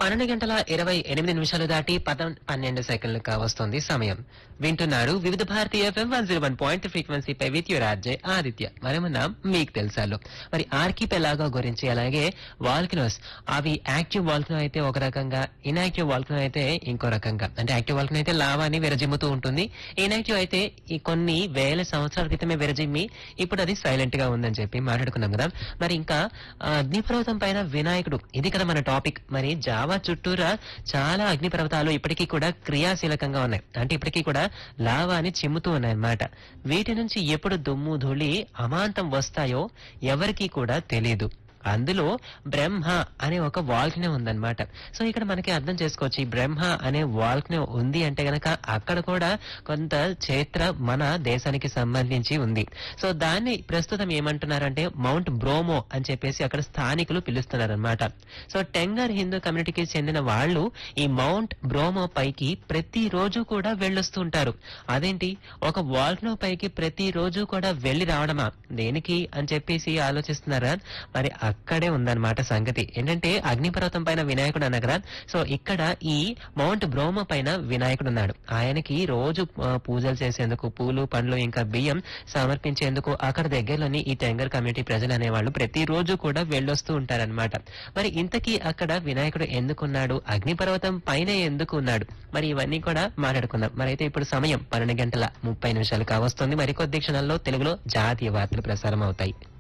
పన్నెండు గంటల ఇరవై ఎనిమిది నిమిషాలు దాటి పద పన్నెండు సెకండ్లు కావస్తుంది సమయం వింటున్నారు Vividh Bharati FM one zero one point frequency with your RJ Aditya మనమున్నాం మీకు తెలుసాలో మరి ఆర్కిపెలాగో గురించి అలాగే వాల్కనోస్ అవి యాక్టివ్ వాల్కనో అయితే ఒక రకంగా ఇన్యాక్టివ్ వాల్కనో అయితే ఇంకో రకంగా అంటే యాక్టివ్ వాల్కనో అయితే లావాని విరజిమ్ముతూ ఉంటుంది ఇన్యాక్టివ్ అయితే ఈ కొన్ని వేల సంవత్సరాల క్రితమే విరజిమ్మి ఇప్పుడు అది సైలెంట్ గా ఉందని చెప్పి మాట్లాడుకున్నాం కదా మరి ఇంకా ఆ, అగ్నిపర్వతం పైన వినాయకుడు ఇది కదా మన టాపిక్ మరి జావా చుట్టూరా చాలా అగ్నిపర్వతాలు ఇప్పటికీ కూడా క్రియాశీలకంగా ఉన్నాయి అంటే ఇప్పటికీ కూడా లావాని చిమ్ముతూ ఉన్నాయి అన్నమాట వీటి నుంచి ఎప్పుడు దుమ్ము ధూళి అమాంతం వస్తాయో ఎవరికీ కూడా తెలియదు అందులో బ్రహ్మ అనే ఒక వాల్క్నే ఉందన్నమాట సో ఇక్కడ మనకి అర్థం చేసుకోవచ్చు ఈ బ్రహ్మ అనే వాల్క్నే ఉంది అంటే గనక అక్కడ కూడా కొంత చరిత్ర మన దేశానికి సంబంధించి ఉంది సో దాన్ని ప్రస్తుతం ఏమంటున్నారంటే మౌంట్ బ్రోమో అని చెప్పేసి అక్కడ స్థానికులు పిలుస్తున్నారన్నమాట సో టెంగర్ హిందూ కమ్యూనిటీకి చెందిన వాళ్ళు ఈ మౌంట్ బ్రోమో పైకి ప్రతి రోజు కూడా వెళ్ళొస్తూ ఉంటారు అదేంటి ఒక వాల్క్నో పైకి ప్రతి రోజు కూడా వెళ్లి రావడమా దేనికి అని చెప్పేసి ఆలోచిస్తున్నారా మరి అక్కడే ఉందన్నమాట సంగతి ఏంటంటే అగ్నిపర్వతం పైన వినాయకుడు అనగరా సో ఇక్కడ ఈ మౌంట్ బ్రోమో పైన వినాయకుడు ఉన్నాడు ఆయనకి రోజు ఆ, పూజలు చేసేందుకు పూలు పండ్లు ఇంకా బియ్యం సమర్పించేందుకు అక్కడ దగ్గరలోని ఈ టెంగర్ కమ్యూనిటీ ప్రజలు అనేవాళ్ళు ప్రతిరోజు కూడా వెళ్ళొస్తూ ఉంటారన్నమాట మరి ఇంతకీ అక్కడ వినాయకుడు ఎందుకున్నాడు అగ్నిపర్వతం పైన ఎందుకు ఉన్నాడు మరి ఇవన్నీ కూడా మాట్లాడుకుందాం మరి అయితే ఇప్పుడు సమయం పన్నెండు గంటల ముప్పై నిమిషాలు కావస్తుంది మరికొద్ది క్షణాల్లో తెలుగులో జాతీయ వార్తలు ప్రసారం అవుతాయి